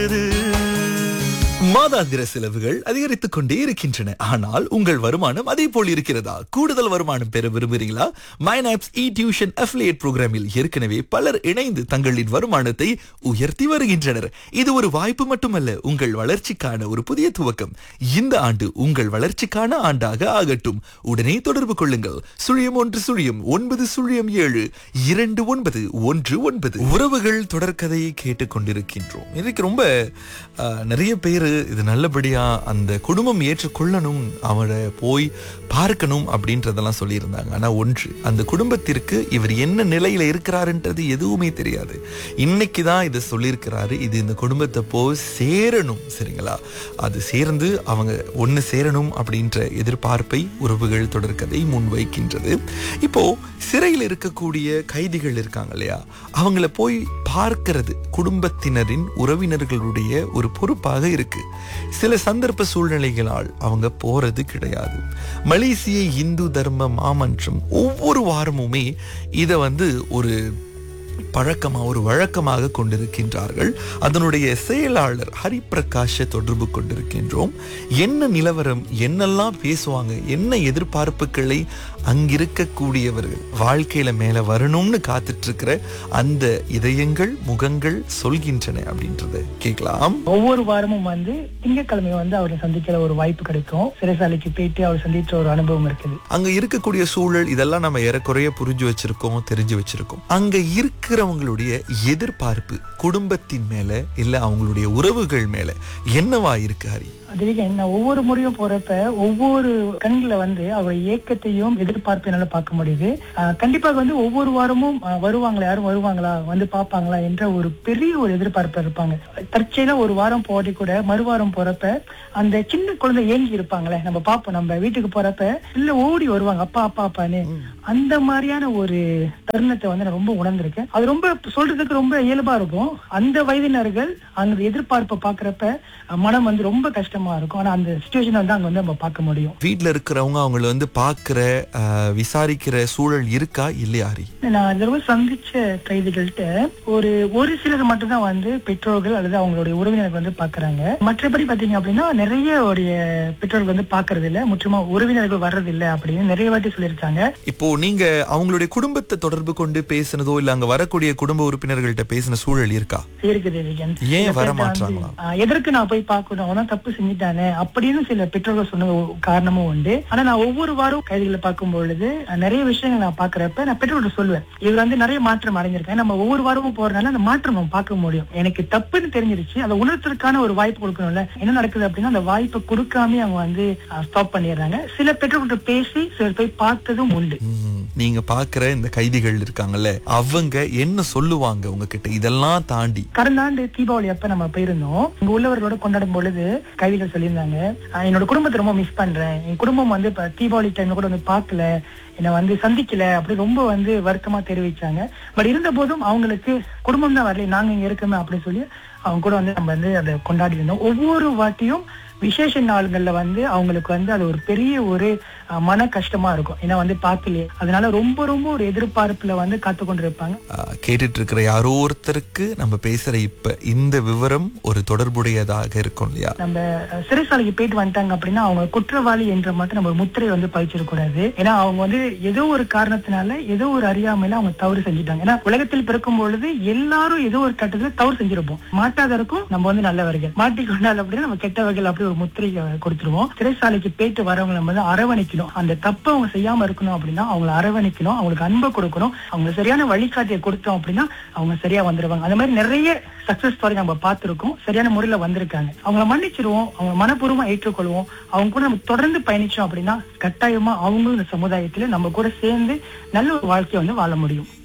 மாதாந்திர செலவுகள் அதிகரித்துக் கொண்டே இருக்கின்றன ஆனால் உங்கள் வருமானம் அதே போல் இருக்கிறதா கூடுதல் வருமானம் பெற விரும்புகிறீங்களா மைனாப்ஸ் இ டியூஷன் அஃபிலியேட் புரோகிராமில் ஏற்கனவே பலர் இணைந்து தங்களின் வருமானத்தை உயர்த்தி வருகின்றனர் இது ஒரு வாய்ப்பு மட்டுமல்ல உங்கள் வளர்ச்சிக்கான ஒரு புதிய துவக்கம் இந்த ஆண்டு உங்கள் வளர்ச்சிக்கான ஆண்டாக ஆகட்டும் உடனே தொடர்பு கொள்ளுங்கள் சுழியம் ஒன்று சுழியம் ஒன்பது சுழியம் ஏழு இரண்டு ஒன்பது ஒன்று ஒன்பது உறவுகள் தொடர்கதையை கேட்டுக்கொண்டிருக்கின்றோம் இதுக்கு ரொம்ப ஆஹ், நிறைய பேர் இது நல்லபடியா அந்த குடும்பம் ஏற்றுக்கொள்ளணும் அவரை போய் பார்க்கணும் அப்படின்றதெல்லாம் சொல்லியிருந்தாங்க ஆனா ஒன்று அந்த குடும்பத்திற்கு இவர் என்ன நிலையில இருக்கிறாருன்றது எதுவுமே தெரியாது இன்னைக்கு தான் இதை சொல்லியிருக்கிறாரு இது இந்த குடும்பத்தை போய் சேரணும் சரிங்களா அது சேர்ந்து அவங்க ஒன்று சேரணும் அப்படின்ற எதிர்பார்ப்பை உறவுகள் தொடர்கதை முன்வைக்கின்றது இப்போ சிறையில் இருக்கக்கூடிய கைதிகள் இருக்காங்க இல்லையா அவங்கள போய் பார்க்கிறது குடும்பத்தினரின் உறவினர்களுடைய ஒரு பொறுப்பாக இருக்கு சில சந்தர்ப்ப சூழ்நிலைகளால் அவங்க போறது கிடையாது மலேசிய இந்து தர்ம மாமன்றம் ஒவ்வொரு வாரமுமே இதை வந்து ஒரு பழக்கமா ஒரு வழக்கமாக கொண்டிருக்கின்றார்கள் அதனுடைய செயலாளர் ஹரிப்பிரகாஷ தொடர்பு கொண்டிருக்கின்றோம் என்ன நிலவரம் என்னெல்லாம் பேசுவாங்க என்ன எதிர்பார்ப்புகளை அங்கிருக்கக்கூடியவர்கள் வாழ்க்கையில மேல வரணும்னு காத்துட்டு இருக்கிற அந்த இதயங்கள் முகங்கள் சொல்கின்றன அப்படின்றத கேட்கலாம் ஒவ்வொரு வாரமும் வந்து திங்கட்கிழமை வந்து அவரை சந்திக்கிற ஒரு வாய்ப்பு கிடைக்கும் சிறைசாலைக்கு போயிட்டு அவர் சந்திச்ச ஒரு அனுபவம் இருக்குது அங்க இருக்கக்கூடிய சூழல் இதெல்லாம் நம்ம ஏறக்குறைய புரிஞ்சு வச்சிருக்கோம் தெரிஞ்சு வச்சிருக்கோம் அங்க இருக்கிறவங்களுடைய எதிர்பார்ப்பு குடும்பத்தின் மேல இல்ல அவங்களுடைய உறவுகள் மேல என்னவா இருக்கு ஹரி அதுவே என்ன ஒவ்வொரு முறையும் போறப்ப ஒவ்வொரு கண்களை வந்து அவர் ஏக்கத்தையும் எதிர்பார்ப்பையும் என்னால பார்க்க முடியுது ஆஹ் கண்டிப்பாக வந்து ஒவ்வொரு வாரமும் ஆஹ் வருவாங்களா யாரும் வருவாங்களா வந்து பார்ப்பாங்களா என்ற ஒரு பெரிய ஒரு எதிர்பார்ப்பு இருப்பாங்க தற்செயலா ஒரு வாரம் போடி கூட மறுவாரம் போறப்ப அந்த சின்ன குழந்தை ஏங்கி இருப்பாங்களே நம்ம பார்ப்போம் நம்ம வீட்டுக்கு போறப்ப இல்ல ஓடி வருவாங்க அப்பா அப்பா அப்பான்னு அந்த மாதிரியான ஒரு தருணத்தை வந்து நான் ரொம்ப உணர்ந்திருக்கேன் அது ரொம்ப சொல்றதுக்கு ரொம்ப இயல்பா இருக்கும் அந்த வயதினர்கள் அந்த எதிர்பார்ப்பை பாக்குறப்ப அஹ், மனம் வந்து ரொம்ப கஷ்டமா இருக்கும் ஆனா அந்த சுச்சுவேஷன் வந்து அங்க வந்து நம்ம பார்க்க முடியும் வீட்ல இருக்கிறவங்க அவங்கள வந்து பாக்குற ஆஹ், விசாரிக்கிற சூழல் இருக்கா இல்லையா ஹரி நான் இந்த தடவை சந்திச்ச கைதிகள்கிட்ட ஒரு ஒரு சிலர் மட்டும்தான் வந்து பெற்றோர்கள் அல்லது அவங்களுடைய உறவினர்கள் வந்து பாக்குறாங்க மற்றபடி பாத்தீங்க அப்படின்னா நிறைய உடைய பெற்றோர்கள் வந்து பாக்குறது இல்ல முற்றிலுமா உறவினர்கள் வர்றது இல்ல அப்படின்னு நிறைய வாட்டி சொல்லியிருக்காங்க இப்போ நீங்க அவங்களுடைய குடும்பத்தை தொடர்பு கொண்டு பேசுனதோ இல்ல அங்க வரக்கூடிய குடும்ப உறுப்பினர்கள்ட்ட பேசின சூழல் இருக்கா இருக்குது விஜயன். ஏன் சில வர பேர்ட்ட வந்து, மாட்றாங்களா? ஆஹ், எதற்கு நான் போய் பார்க்கணும் அவன் தான் தப்பு செஞ்சுட்டானே அப்படின்னு சில பெற்றோர்கள் சொன்ன ஒரு காரணமும் உண்டு ஆனா நான் ஒவ்வொரு வாரம் கைதிகளை பார்க்கும் பொழுது ஆஹ், நிறைய விஷயங்கள் நான் பாக்குறப்ப நான் பெற்றோர்கிட்ட சொல்லுவேன் இவர் வந்து நிறைய மாற்றம் அடைஞ்சிருக்கேன் நம்ம ஒவ்வொரு வாரமும் போறதுனால அந்த மாற்றம் நம்ம பார்க்க முடியும் எனக்கு தப்புன்னு தெரிஞ்சிருச்சு அதை உணர்த்துறதுக்கான ஒரு வாய்ப்பு கொடுக்கணும்ல என்ன நடக்குது அப்படின்னா அந்த வாய்ப்பை கொடுக்காம அவங்க வந்து ஸ்டாப் பண்ணிடுறாங்க சில பெற்றோர்கள்ட்ட பேசி சிலர் போய் பார்த்ததும் உண்டு ம், நீங்க பாக்குற இந்த கைதிகள் இருக்காங்கல்ல அவங்க என்ன சொல்லுவாங்க உங்ககிட்ட இதெல்லாம் தாண்டி கடந்த ஆண்டு தீபாவளி அப்ப நம்ம போயிருந்தோம் இங்க உள்ளவர்களோட கொண்டாடும் பொழுது கைதிகள் சொல்லியிருந்தாங்க "ஆஹ் என்னோட குடும்பத்தை ரொம்ப மிஸ் பண்றேன் என் குடும்பம் வந்து இப்ப தீபாவளி டைம்ல கூட வந்து பார்க்கல என்னை வந்து சந்திக்கல அப்படி ரொம்ப வந்து வருத்தமா தெரிவிச்சாங்க பட் இருந்த போதும் அவங்களுக்கு குடும்பம் தான் வரல நாங்க இங்க இருக்கோமே அப்படின்னு சொல்லி அவங்க கூட வந்து நம்ம வந்து அதை கொண்டாடி இருந்தோம் ஒவ்வொரு வாட்டியும் விசேஷ நாள்கள்ல வந்து அவங்களுக்கு வந்து அது ஒரு பெரிய ஒரு அஹ், மன கஷ்டமா இருக்கும் ஏன்னா வந்து பார்க்கலையே அதனால ரொம்ப ரொம்ப ஒரு எதிர்பார்ப்புல வந்து காத்து கொண்டிருப்பாங்க ஆஹ், கேட்டுட்டு இருக்கிற யாரோ ஒருத்தருக்கு நம்ம பேசுற இப்ப இந்த விவரம் ஒரு தொடர்புடையதாக இருக்கும் இல்லையா நம்ம அஹ், சிறைசாலைக்கு போயிட்டு வந்துட்டாங்க அப்படின்னா அவங்க குற்றவாளி என்ற மட்டும் நம்ம ஒரு முத்திரை வந்து பதிச்சிடக்கூடாது ஏன்னா அவங்க வந்து ஏதோ ஒரு காரணத்தினால ஏதோ ஒரு அறியாமையில அவங்க தவறு செஞ்சுட்டாங்க ஏன்னா உலகத்தில் பிறக்கும் பொழுது எல்லாரும் ஏதோ ஒரு கட்டத்துல தவறு செஞ்சிருப்போம் மாட்டாதருக்கும் நம்ம வந்து நல்லவர்கள் மாட்டிக்கொண்டால் அப்படின்னா நம்ம கெட்டவர்கள் அப்படி ஒரு முத்திரை அஹ், கொடுத்துருவோம் சிறைசாலைக்கு போயிட்டு வரவங்க நம்ம வந்து அரவணைக்கணும் அந்த தப்பை அவங்க செய்யாம இருக்கணும் அப்படின்னா அவங்களை அரவணைக்கணும் அவங்களுக்கு அன்பை கொடுக்கணும் அவங்க சரியான வழிகாட்டியை கொடுத்தோம் அப்படின்னா அவங்க சரியா வந்துருவாங்க அந்த மாதிரி நிறைய சக்சஸ் ஸ்டோரி நம்ம பார்த்திருக்கோம் சரியான முறையில வந்திருக்காங்க அவங்கள மன்னிச்சிருவோம் அவங்க மனப்பூர்வமா ஏற்றுக்கொள்வோம் அவங்க கூட நம்ம தொடர்ந்து பயணிச்சோம் அப்படின்னா கட்டாயமா அவங்களும் இந்த சமுதாயத்துல நம்ம கூட சேர்ந்து நல்ல ஒரு வாழ்க்கையை வந்து வாழ முடியும்